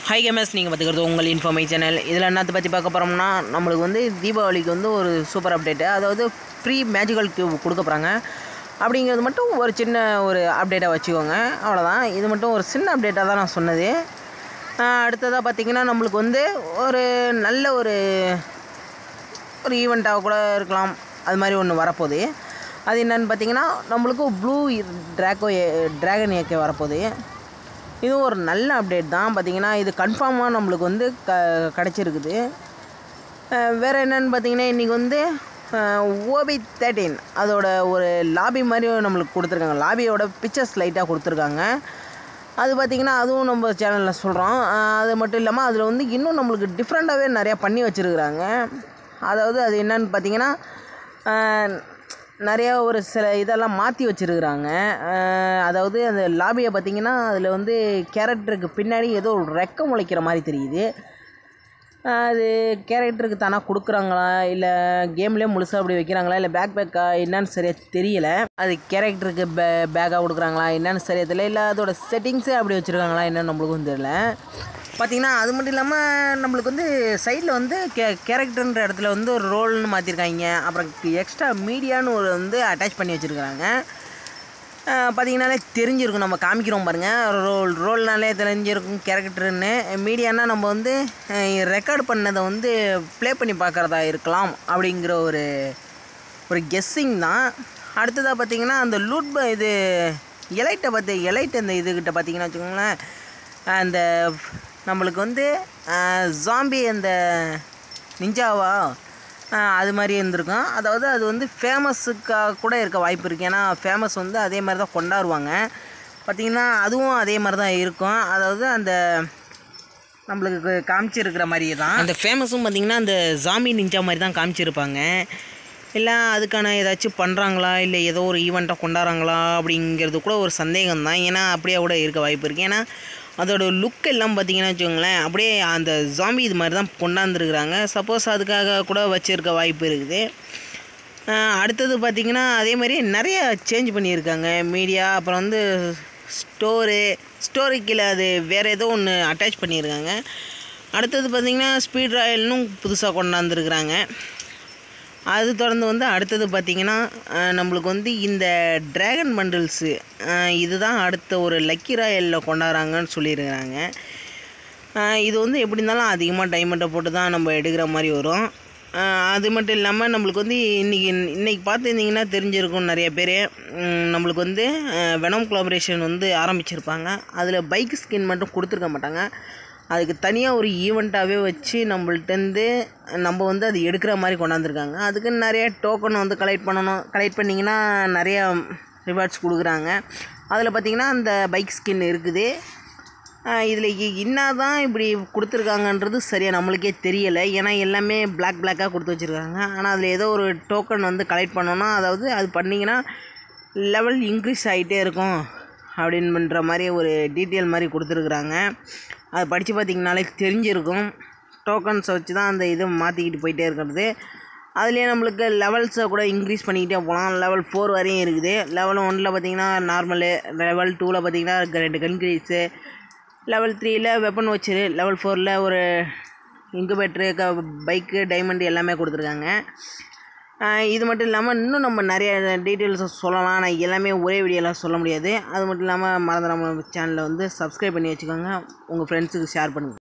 high gamers நீங்கள் பார்த்துக்கிறது உங்கள் இன்ஃபோமை சேனல் இதில் என்னத்தை பற்றி பார்க்க போகிறோம்னா நம்மளுக்கு வந்து தீபாவளிக்கு வந்து ஒரு சூப்பர் அப்டேட்டு அதாவது ஃப்ரீ மேஜிக்கல் கியூப் கொடுக்க போகிறாங்க அப்படிங்கிறது மட்டும் ஒரு சின்ன ஒரு அப்டேட்டாக வச்சுக்கோங்க அவ்வளோதான் இது மட்டும் ஒரு சின்ன அப்டேட்டாக தான் நான் சொன்னது அடுத்ததாக பார்த்தீங்கன்னா நம்மளுக்கு வந்து ஒரு நல்ல ஒரு ஒரு ஈவெண்ட்டாக கூட இருக்கலாம் அது மாதிரி ஒன்று வரப்போகுது அது என்னன்னு பார்த்தீங்கன்னா நம்மளுக்கு ப்ளூ ட்ராகோ ட்ராகன் ஏக்கே வரப்போகுது இது ஒரு நல்ல அப்டேட் தான் பார்த்தீங்கன்னா இது கன்ஃபார்மாக நம்மளுக்கு வந்து க கிடச்சிருக்குது வேறு என்னென்னு பார்த்தீங்கன்னா இன்றைக்கி வந்து ஓபி தேர்ட்டீன் அதோட ஒரு லாபி மாதிரி நம்மளுக்கு கொடுத்துருக்காங்க லாபியோட பிக்சர்ஸ் லைட்டாக கொடுத்துருக்காங்க அது பார்த்திங்கன்னா அதுவும் நம்ம சேனலில் சொல்கிறோம் அது மட்டும் இல்லாமல் அதில் வந்து இன்னும் நம்மளுக்கு டிஃப்ரெண்ட்டாகவே நிறையா பண்ணி வச்சுருக்குறாங்க அதாவது அது என்னன்னு பார்த்தீங்கன்னா நிறையா ஒரு சில இதெல்லாம் மாற்றி வச்சுருக்குறாங்க அதாவது அந்த லாபியை பார்த்திங்கன்னா அதில் வந்து கேரக்டருக்கு பின்னாடி ஏதோ ஒரு ரெக்க முளைக்கிற மாதிரி தெரியுது அது கேரக்டருக்கு தானாக கொடுக்குறாங்களா இல்லை கேம்லேயே முழுசாக அப்படி வைக்கிறாங்களா இல்லை பேக் பேக்கா என்னன்னு சரியாக தெரியல அது கேரக்டருக்கு பே பேக்காக கொடுக்குறாங்களா என்னன்னு சரியாக தெரியல இல்லை அதோட செட்டிங்ஸே அப்படி வச்சுருக்காங்களா என்னன்னு நம்மளுக்கும் தெரியல பார்த்திங்கன்னா அது மட்டும் இல்லாமல் நம்மளுக்கு வந்து சைடில் வந்து கே கேரக்டர்ன்ற இடத்துல வந்து ஒரு ரோல்னு மாற்றிருக்காங்க அப்புறம் எக்ஸ்ட்ரா மீடியான்னு ஒரு வந்து அட்டாச் பண்ணி வச்சுருக்குறாங்க பார்த்தீங்கன்னாலே தெரிஞ்சிருக்கும் நம்ம காமிக்கிறோம் பாருங்கள் ரோல் ரோல்னாலே தெரிஞ்சிருக்கும் கேரக்டர்னு மீடியானா நம்ம வந்து ரெக்கார்ட் பண்ணதை வந்து ப்ளே பண்ணி பார்க்குறதா இருக்கலாம் அப்படிங்கிற ஒரு ஒரு கெஸ்ஸிங் தான் அடுத்ததாக பார்த்தீங்கன்னா அந்த லூட் இது எலைட்டை பார்த்து எலைட் அந்த இதுக்கிட்ட பார்த்தீங்கன்னா வச்சுக்கோங்களேன் அந்த நம்மளுக்கு வந்து ஜாம்பி அந்த நிஞ்சாவா அது மாதிரி இருந்திருக்கும் அதாவது அது வந்து ஃபேமஸுக்காக கூட இருக்க வாய்ப்பு இருக்குது ஏன்னா ஃபேமஸ் வந்து அதே மாதிரி தான் கொண்டாடுவாங்க பார்த்திங்கன்னா அதுவும் அதே மாதிரி தான் இருக்கும் அதாவது அந்த நம்மளுக்கு காமிச்சிருக்கிற மாதிரியே தான் அந்த ஃபேமஸும் பார்த்திங்கன்னா அந்த ஜாமி நிஞ்சா மாதிரி தான் காமிச்சிருப்பாங்க இல்லை அதுக்கான ஏதாச்சும் பண்ணுறாங்களா இல்லை ஏதோ ஒரு ஈவெண்ட்டாக கொண்டாடுறாங்களா அப்படிங்கிறது கூட ஒரு சந்தேகம் தான் ஏன்னா அப்படியே கூட இருக்க வாய்ப்பு இருக்குது ஏன்னா அதோட லுக் எல்லாம் பார்த்தீங்கன்னா வச்சுக்கோங்களேன் அப்படியே அந்த ஜாம்பி இது மாதிரி தான் கொண்டாந்துருக்குறாங்க சப்போஸ் அதுக்காக கூட வச்சுருக்க வாய்ப்பு இருக்குது அடுத்தது பார்த்திங்கன்னா அதே மாதிரி நிறைய சேஞ்ச் பண்ணியிருக்காங்க மீடியா அப்புறம் வந்து ஸ்டோரு ஸ்டோரிக்கில் அது வேறு ஏதோ ஒன்று அட்டாச் பண்ணியிருக்காங்க அடுத்தது பார்த்திங்கன்னா ஸ்பீட் ராயல்னும் புதுசாக கொண்டாந்துருக்குறாங்க அது தொடர்ந்து வந்து அடுத்தது பார்த்திங்கன்னா நம்மளுக்கு வந்து இந்த ட்ராகன் பண்டில்ஸு இதுதான் அடுத்த ஒரு லக்கி ராயலில் கொண்டாடுறாங்கன்னு சொல்லியிருக்கிறாங்க இது வந்து எப்படி இருந்தாலும் அதிகமாக டைமண்டை போட்டு தான் நம்ம எடுக்கிற மாதிரி வரும் அது மட்டும் இல்லாமல் நம்மளுக்கு வந்து இன்றைக்கி இன்றைக்கி பார்த்துருந்திங்கன்னா தெரிஞ்சிருக்கும் நிறைய பேர் நம்மளுக்கு வந்து வெனம் கொலாபரேஷன் வந்து ஆரம்பிச்சிருப்பாங்க அதில் பைக் ஸ்கின் மட்டும் கொடுத்துருக்க மாட்டாங்க அதுக்கு தனியாக ஒரு ஈவெண்ட்டாகவே வச்சு நம்மள்ட்டேருந்து நம்ம வந்து அது எடுக்கிற மாதிரி கொண்டாந்துருக்காங்க அதுக்கு நிறைய டோக்கன் வந்து கலெக்ட் பண்ணணும் கலெக்ட் பண்ணிங்கன்னா நிறையா ரிவார்ட்ஸ் கொடுக்குறாங்க அதில் பார்த்திங்கன்னா அந்த பைக் ஸ்கின் இருக்குது இதில் என்ன தான் இப்படி கொடுத்துருக்காங்கன்றது சரியாக நம்மளுக்கே தெரியலை ஏன்னா எல்லாமே பிளாக் பிளாக்காக கொடுத்து வச்சுருக்காங்க ஆனால் அதில் ஏதோ ஒரு டோக்கன் வந்து கலெக்ட் பண்ணோன்னா அதாவது அது பண்ணிங்கன்னா லெவல் இன்க்ரீஸ் ஆகிட்டே இருக்கும் அப்படின்ற மாதிரி ஒரு டீட்டெயில் மாதிரி கொடுத்துருக்குறாங்க அதை படித்து பார்த்திங்கனாலே தெரிஞ்சிருக்கும் டோக்கன்ஸை வச்சு தான் அந்த இதை மாற்றிக்கிட்டு போயிட்டே இருக்கிறது அதுலேயே நம்மளுக்கு லெவல்ஸை கூட இன்க்ரீஸ் பண்ணிக்கிட்டே போகலாம் லெவல் ஃபோர் வரையும் இருக்குது லெவல் ஒனில் பார்த்திங்கன்னா நார்மலு லெவல் டூவில் பார்த்திங்கன்னா ரெண்டு கன்க்ரீஸு லெவல் த்ரீயில் வெப்பன் வச்சு லெவல் ஃபோரில் ஒரு இன்குபேட்ரு க பைக்கு டைமண்ட் எல்லாமே கொடுத்துருக்காங்க இது மட்டும் இல்லாமல் இன்னும் நம்ம நிறைய டீட்டெயில்ஸை சொல்லலாம் நான் எல்லாமே ஒரே வீடியோலாம் சொல்ல முடியாது அது மட்டும் இல்லாமல் மறந்துடாம சேனலை வந்து சப்ஸ்கிரைப் பண்ணி வச்சுக்கோங்க உங்கள் ஃப்ரெண்ட்ஸுக்கு ஷேர் பண்ணுங்கள்